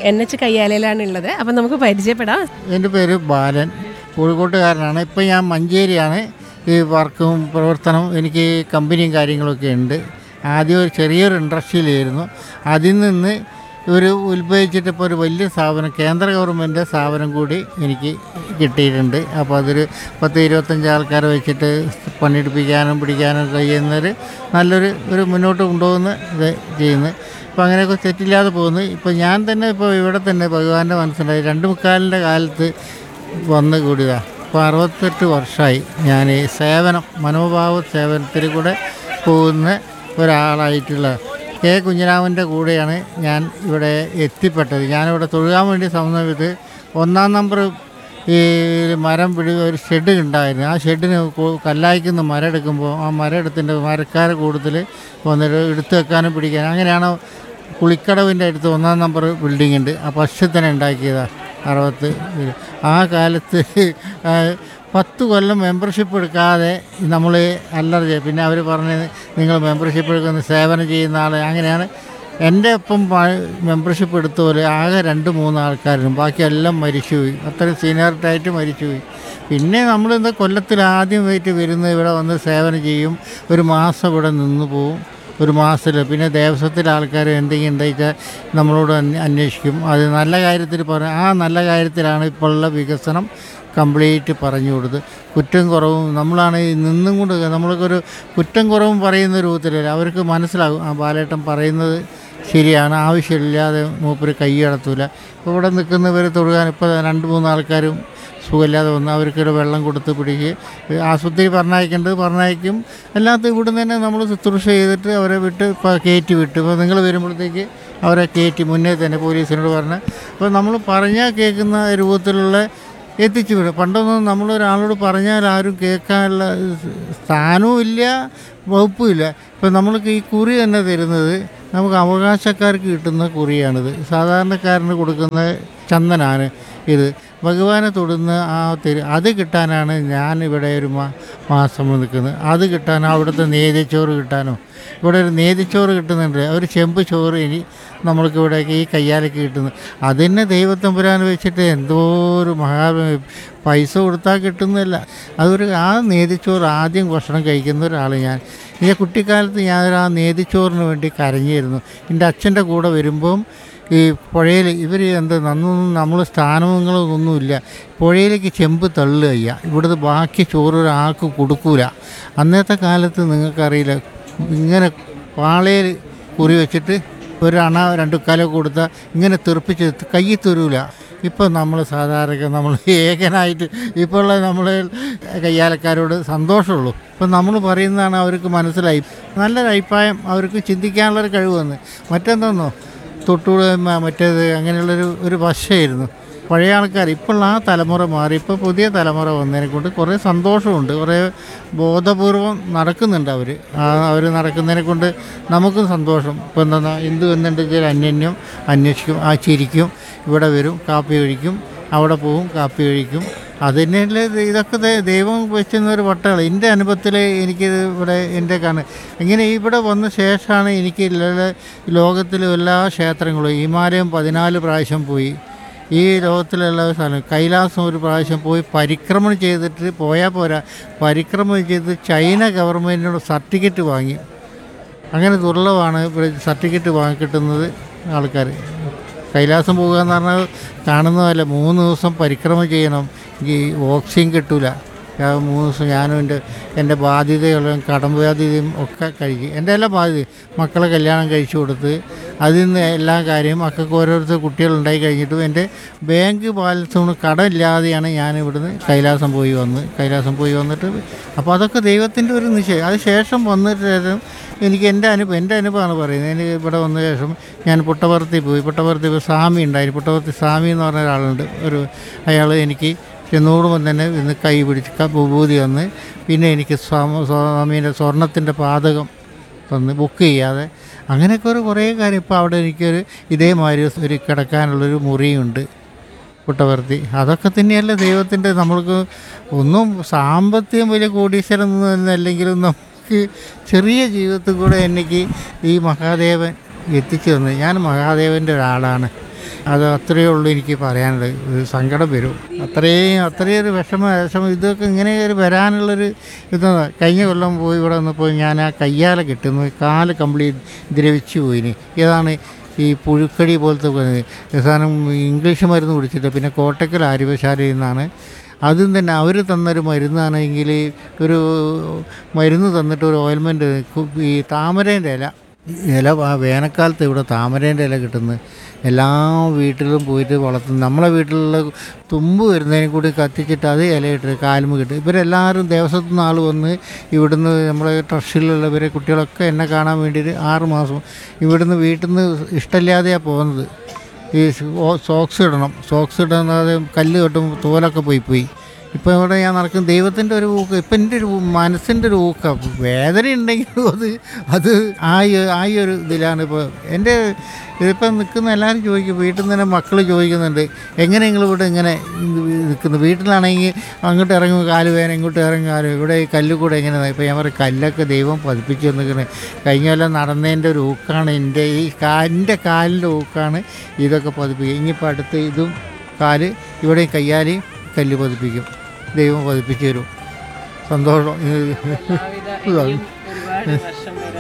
N H കയ്യാലയിലാണ് ഉള്ളത് അപ്പം നമുക്ക് പരിചയപ്പെടാം എൻ്റെ പേര് ബാലൻ കോഴിക്കോട്ടുകാരനാണ് ഇപ്പം ഞാൻ മഞ്ചേരിയാണ് ഈ വർക്കും പ്രവർത്തനം എനിക്ക് കമ്പനിയും കാര്യങ്ങളൊക്കെ ഉണ്ട് ആദ്യം ഒരു ചെറിയൊരു ഇൻഡസ്ട്രിയിലായിരുന്നു അതിൽ നിന്ന് ഒരു ഉത്ഭവിച്ചിട്ട് ഇപ്പോൾ ഒരു വലിയ സ്ഥാപനം കേന്ദ്ര ഗവൺമെൻറ് സ്ഥാപനം കൂടി എനിക്ക് കിട്ടിയിട്ടുണ്ട് അപ്പോൾ അതൊരു പത്ത് ഇരുപത്തഞ്ച് ആൾക്കാരെ വെച്ചിട്ട് പണിയെടുപ്പിക്കാനും പിടിക്കാനും കഴിയുന്നൊരു നല്ലൊരു ഒരു മുന്നോട്ട് കൊണ്ടുപോകുന്ന ഇത് ചെയ്യുന്നത് അപ്പോൾ അങ്ങനെയൊക്കെ തെറ്റില്ലാതെ പോകുന്നു ഇപ്പോൾ ഞാൻ തന്നെ ഇപ്പോൾ ഇവിടെ തന്നെ ഭഗവാന്റെ മനസ്സിലായി രണ്ട് മുക്കാലിൻ്റെ കാലത്ത് വന്ന് കൂടിയതാണ് ഇപ്പോൾ അറുപത്തെട്ട് വർഷമായി ഞാൻ ഈ സേവനം മനോഭാവ സേവനത്തിൽ കൂടെ പോകുന്ന ഒരാളായിട്ടുള്ള കെ കുഞ്ഞിരാമൻ്റെ കൂടെയാണ് ഞാൻ ഇവിടെ എത്തിപ്പെട്ടത് ഞാനിവിടെ തൊഴുകാൻ വേണ്ടി സമയത്ത് ഒന്നാം നമ്പർ ഈ മരം പിടി ഒരു ഷെഡ് ഉണ്ടായിരുന്നു ആ ഷെഡിന് കു- കല്ലായിക്കുന്ന മരം എടുക്കുമ്പോൾ ആ മരം എടുത്തിൻ്റെ മരക്കാരെ കൂടുതൽ വന്നിട്ട് എടുത്തു വെക്കാനും പിടിക്കാനും അങ്ങനെയാണ് കുളിക്കടവിൻ്റെ അടുത്ത് ഒന്നാം നമ്പർ ബിൽഡിംഗ് ഉണ്ട് ആ പക്ഷെ തന്നെ ഉണ്ടാക്കിയതാണ് അറുപത്ത് ഇത്. ആ കാലത്ത് ആ, പത്ത് കൊല്ലം മെമ്പർഷിപ്പ് എടുക്കാതെ നമ്മൾ അല്ലറ ചെയ്യും പിന്നെ അവർ പറഞ്ഞ് നിങ്ങൾ മെമ്പർഷിപ്പ് എടുക്കുന്ന സേവനം ചെയ്യുന്ന ആൾ അങ്ങനെയാണ് എൻ്റെ ഒപ്പം മെമ്പർഷിപ്പ് എടുത്തപോലെ ആകെ രണ്ട് മൂന്ന് ആൾക്കാരും ബാക്കി എല്ലാം മരിച്ചുപോയി അത്രയും സീനിയറിറ്റായിട്ട് മരിച്ചുപോയി പിന്നെ നമ്മൾ എന്താ കൊല്ലത്തിൽ ആദ്യം വെയിറ്റ് വരുന്ന ഇവിടെ വന്ന് സേവനം ചെയ്യും ഒരു മാസം ഇവിടെ നിന്ന് പോവും ഒരു മാസത്തിൽ പിന്നെ ദേവസ്വത്തിലെ ആൾക്കാർ എന്തെങ്കിലും ഉണ്ടായിച്ചാൽ നമ്മളോട് അന്വ- അന്വേഷിക്കും അത് നല്ല കാര്യത്തിൽ പറ ആ നല്ല കാര്യത്തിലാണ് ഇപ്പോഴുള്ള വികസനം കംപ്ലീറ്റ് പറഞ്ഞു കൊടുത്ത് കുറ്റം കുറവും നമ്മളാണ് ഈ നിന്നും കൊണ്ട് നമ്മൾക്കൊരു കുറ്റം കുറവും പറയുന്ന രൂപത്തിലല്ല അവർക്ക് മനസ്സിലാകും ആ ബാലേട്ടൻ പറയുന്നത് ശരിയാണ് ആവശ്യമില്ലാതെ മൂപ്പര് കൈ കടത്തൂല ഇപ്പോൾ ഇവിടെ നിൽക്കുന്നവർ തൊഴുകാൻ ഇപ്പോൾ രണ്ട് മൂന്ന് ആൾക്കാരും സുഖമില്ലാതെ വന്ന് അവർക്കൊരു വെള്ളം കൊടുത്ത് പിടിക്കുക ആശുപത്രി പറഞ്ഞയക്കേണ്ടത് പറഞ്ഞയക്കും എല്ലാത്തും ഇവിടുന്ന് തന്നെ നമ്മൾ ശുശ്രൂഷ ചെയ്തിട്ട് അവരെ വിട്ട് ഇപ്പോൾ കയറ്റി വിട്ടു ഇപ്പോൾ നിങ്ങൾ വരുമ്പോഴത്തേക്ക് അവരെ കയറ്റി മുന്നേ തന്നെ പോലീസിനോട് പറഞ്ഞ് അപ്പോൾ നമ്മൾ പറഞ്ഞാൽ കേൾക്കുന്ന രൂപത്തിലുള്ള എത്തിച്ചു വിടും പണ്ടൊന്നും നമ്മളൊരാളോട് പറഞ്ഞാൽ ആരും കേൾക്കാനുള്ള സ്ഥാനവും ഇല്ല വകുപ്പും ഇല്ല ഇപ്പം നമ്മൾക്ക് ഈ കുറി തന്നെ തരുന്നത് നമുക്ക് അവകാശക്കാർക്ക് കിട്ടുന്ന കുറിയാണിത് സാധാരണക്കാരന് കൊടുക്കുന്ന ചന്ദനാണ് ഇത് ഭഗവാനെ തൊടുന്ന ആ തെരു അത് കിട്ടാനാണ് ഞാൻ ഇവിടെ ഒരു മാ മാസം നിൽക്കുന്നത് അത് കിട്ടാനോ അവിടുത്തെ നേതിച്ചോറ് കിട്ടാനോ ഇവിടെ ഒരു നേതിച്ചോറ് കിട്ടുന്നുണ്ട് ഒരു ചെമ്പ് ചോറ് ഇനി നമ്മൾക്ക് ഇവിടേക്ക് ഈ കയ്യാലൊക്കെ കിട്ടുന്നു അതിനെ ദൈവത്തമ്പുരാൻ വെച്ചിട്ട് എന്തോ ഒരു മഹാ പൈസ കൊടുത്താൽ കിട്ടുന്നില്ല അതൊരു ആ നേതിച്ചോറ് ആദ്യം ഭക്ഷണം കഴിക്കുന്ന ഒരാൾ ഞാൻ ഈ കുട്ടിക്കാലത്ത് ഞാൻ ആ നേതിച്ചോറിന് വേണ്ടി കരഞ്ഞിരുന്നു എൻ്റെ അച്ഛൻ്റെ കൂടെ വരുമ്പം ഈ പുഴയിൽ ഇവർ എന്ത് നന്നൊന്നും നമ്മൾ സ്ഥാനങ്ങളും ഒന്നുമില്ല പുഴയിലേക്ക് ചെമ്പ് തള്ളുക ചെയ്യുക ഇവിടുത്തെ ബാക്കി ചോറ് ഒരാൾക്ക് കൊടുക്കൂല അന്നത്തെ കാലത്ത് നിങ്ങൾക്കറിയില്ല ഇങ്ങനെ പാളയിൽ കുറി വെച്ചിട്ട് ഒരു അണ രണ്ട് കല കൊടുത്താൽ ഇങ്ങനെ തെറിപ്പിച്ച് കയ്യിൽ തരൂല ഇപ്പം നമ്മൾ സാധാരണ നമ്മൾ ഏകനായിട്ട് ഇപ്പോൾ ഉള്ള നമ്മൾ കയ്യാലക്കാരോട് സന്തോഷമുള്ളൂ ഇപ്പം നമ്മൾ പറയുന്നതാണ് അവർക്ക് മനസ്സിലായി നല്ലൊരു അഭിപ്രായം അവർക്ക് ചിന്തിക്കാനുള്ളൊരു കഴിവ് വന്ന് മറ്റെന്തോന്നോ തൊട്ടുകൂടുക മറ്റേത് അങ്ങനെയുള്ളൊരു ഒരു വശമായിരുന്നു പഴയ ആൾക്കാർ ഇപ്പോൾ ആ തലമുറ മാറി ഇപ്പോൾ പുതിയ തലമുറ വന്നതിനെ കൊണ്ട് കുറേ സന്തോഷമുണ്ട് കുറേ ബോധപൂർവം നടക്കുന്നുണ്ട് അവർ അവർ നടക്കുന്നതിനെ കൊണ്ട് നമുക്കും സന്തോഷം ഇപ്പോൾ എന്താ എന്ത് വന്നിട്ടുണ്ടെങ്കിൽ അന്യന്യം അന്വേഷിക്കും ആ ചിരിക്കും ഇവിടെ വരും കാപ്പി കഴിക്കും അവിടെ പോവും കാപ്പി കഴിക്കും അതിനല്ലേ ഇതൊക്കെ ദൈ- ദൈവം വെച്ചുന്ന ഒരു വട്ടകൾ എൻ്റെ അനുഭവത്തിൽ എനിക്കിത് ഇവിടെ എൻ്റെ കാണുക ഇങ്ങനെ ഇവിടെ വന്ന ശേഷമാണ് എനിക്ക് എല്ലാ- ലോകത്തിലെ എല്ലാ ക്ഷേത്രങ്ങളും ഹിമാലയം പതിനാല് പ്രാവശ്യം പോയി ഈ ലോകത്തിലുള്ള സ്ഥലം കൈലാസം ഒരു പ്രാവശ്യം പോയി പരിക്രമണം ചെയ്തിട്ട് പോയാൽ പോരാ പരിക്രമണം ചെയ്ത് ചൈന ഗവൺമെൻറ്റിനോട് സർട്ടിഫിക്കറ്റ് വാങ്ങി അങ്ങനെ ദുർലഭമാണ് ഇവിടെ സർട്ടിഫിക്കറ്റ് വാങ്ങി കിട്ടുന്നത് ആൾക്കാർ കൈലാസം പോകുക എന്ന് പറഞ്ഞാൽ കാണുന്നതല്ല മൂന്ന് ദിവസം പരിക്രമം ചെയ്യണം ഈ ഓക്സിജൻ കിട്ടൂല ഞാൻ മൂന്ന് ദിവസം ഞാനും എൻ്റെ എൻ്റെ ബാധ്യതകളും കടം ബാധ്യതയും ഒക്കെ കഴിക്കും എൻ്റെ എല്ലാ ബാധ്യത മക്കളെ കല്യാണം കഴിച്ചു കൊടുത്ത് അതിൽ നിന്ന് എല്ലാ കാര്യവും മക്കൾക്ക് ഓരോരുത്തർ കുട്ടികളുണ്ടായി കഴിഞ്ഞിട്ടും എൻ്റെ ബാങ്ക് ബാലൻസ് കൊണ്ട് കടമില്ലാതെയാണ് ഞാൻ ഇവിടുന്ന് കൈലാസം പോയി വന്ന് കൈലാസം പോയി വന്നിട്ട് അപ്പോൾ അതൊക്കെ ദൈവത്തിൻ്റെ ഒരു നിശ്ചയം അത് ശേഷം വന്നിട്ട് ശേഷം എനിക്ക് എൻ്റെ അനുഭവം എൻ്റെ അനുഭവമാണ് പറയുന്നത് എനിക്ക് ഇവിടെ വന്ന ശേഷം ഞാൻ പുട്ടപർത്തി പോയി പുട്ടപർത്തി പോയി സ്വാമി ഉണ്ടായിരുന്നു പുട്ടപർത്തി സ്വാമി എന്ന് പറഞ്ഞ ഒരാളുണ്ട് ഒരു അയാൾ എനിക്ക് ചെന്നോടുമ്പോൾ തന്നെ ഇന്ന് കൈ പിടിച്ച് ക- വിഭൂതി തന്ന് പിന്നെ എനിക്ക് സ്വാമ സ്വാമീൻ്റെ സ്വർണത്തിൻ്റെ പാതകം തന്ന് ബുക്ക് ചെയ്യാതെ അങ്ങനെയൊക്കെ ഒരു കുറേ കാര്യം ഇപ്പോൾ അവിടെ എനിക്കൊരു ഇതേമാതിരി ഒരു കിടക്കാനുള്ളൊരു മുറിയുണ്ട് പുട്ടവർത്തി അതൊക്കെ തന്നെയല്ല ദൈവത്തിൻ്റെ നമ്മൾക്ക് ഒന്നും സാമ്പത്തികം വലിയ കോടീശ്വരം എന്നല്ലെങ്കിലും നമുക്ക് ചെറിയ ജീവിതത്തിൽ കൂടെ എനിക്ക് ഈ മഹാദേവൻ എത്തിച്ചു തന്നത് ഞാൻ മഹാദേവൻ്റെ ഒരാളാണ് അത് അത്രയേ ഉള്ളൂ എനിക്ക് പറയാനുള്ളത് ഒരു സങ്കടം വരും അത്രയും അത്രയും ഒരു വിഷമ വിഷമം ഇതൊക്കെ ഇങ്ങനെ ഒരു വരാനുള്ളൊരു ഇത് കഴിഞ്ഞ കൊല്ലം പോയി ഇവിടെ വന്നപ്പോൾ ഞാൻ ആ കയ്യാല കിട്ടുന്നു കാല് കംപ്ലീറ്റ് ദ്രവിച്ചു പോയിന് ഇതാണ് ഈ പുഴുക്കടി പോലത്തെ അവസാനം ഇംഗ്ലീഷ് മരുന്ന് കുടിച്ചിട്ട് പിന്നെ കോട്ടക്കൽ ആര്യവശാലയിൽ നിന്നാണ് അതും തന്നെ അവർ തന്നൊരു മരുന്നാണെങ്കിൽ ഒരു മരുന്ന് തന്നിട്ട് ഒരു ഓയിൽമെൻറ്റ് ഈ താമരേൻ്റെ ഇല ഇല ആ വേനൽക്കാലത്ത് ഇവിടെ താമരേൻ്റെ ഇല കിട്ടുന്നു എല്ലാ വീട്ടിലും പോയിട്ട് വളർത്തുന്നു നമ്മളെ വീട്ടിലുള്ള തുമ്പ് വരുന്നതിനെ കൂടി കത്തിച്ചിട്ട് അത് ഇലയിട്ട് കാലുമ്പ് കിട്ടും ഇവരെല്ലാവരും ദേവസ്വത്തു നിന്ന് ആൾ വന്ന് ഇവിടുന്ന് നമ്മളെ ട്രസ്റ്റിലുള്ളവരെ കുട്ടികളൊക്കെ എന്നെ കാണാൻ വേണ്ടിയിട്ട് ആറ് മാസം ഇവിടുന്ന് വീട്ടിൽ നിന്ന് ഇഷ്ടമില്ലാതെയാണ് പോകുന്നത് ഈ സോ- സോക്സ് ഇടണം സോക്സ് ഇടാതെ കല്ല് കെട്ടുമ്പോൾ തോലൊക്കെ പോയി പോയി ഇപ്പോൾ ഇവിടെ ഞാൻ നടക്കും ദൈവത്തിൻ്റെ ഒരു ഊക്ക് ഇപ്പം എൻ്റെ ഒരു മനസ്സിൻ്റെ ഒരു ഊക്ക വേദന ഉണ്ടെങ്കിലും അത് അത് ആ ഈ- ആ ഈ ഒരു ഇതിലാണ് ഇപ്പോൾ എൻ്റെ ഇതിപ്പം നിൽക്കുന്ന എല്ലാവരും ചോദിക്കും വീട്ടിൽ നിന്ന് തന്നെ മക്കൾ ചോദിക്കുന്നുണ്ട് എങ്ങനെ നിങ്ങൾ ഇവിടെ ഇങ്ങനെ നിൽക്കുന്നു വീട്ടിലാണെങ്കിൽ അങ്ങോട്ട് ഇറങ്ങും കാല് വേദന ഇങ്ങോട്ട് ഇറങ്ങും കാല് ഇവിടെ ഈ കല്ല് കൂടെ എങ്ങനെ ഇപ്പോൾ ഞാൻ പറയും കല്ലൊക്കെ ദൈവം പതിപ്പിച്ച് തന്നിരിക്കുന്നത് കഴിഞ്ഞ കൊല്ലം നടന്നതിൻ്റെ ഒരു ഊക്കാണ് എൻ്റെ ഈ കാ എൻ്റെ കാലിൻ്റെ ഊക്കാണ് ഇതൊക്കെ പതിപ്പിക്കുക ഇനിയിപ്പോൾ അടുത്ത് ഇതും കാല് ഇവിടെ കയ്യാലെയും കല്ല് പതിപ്പിക്കും ദൈവം പതിപ്പിച്ച് തരും സന്തോഷം ഒരുപാട് വർഷം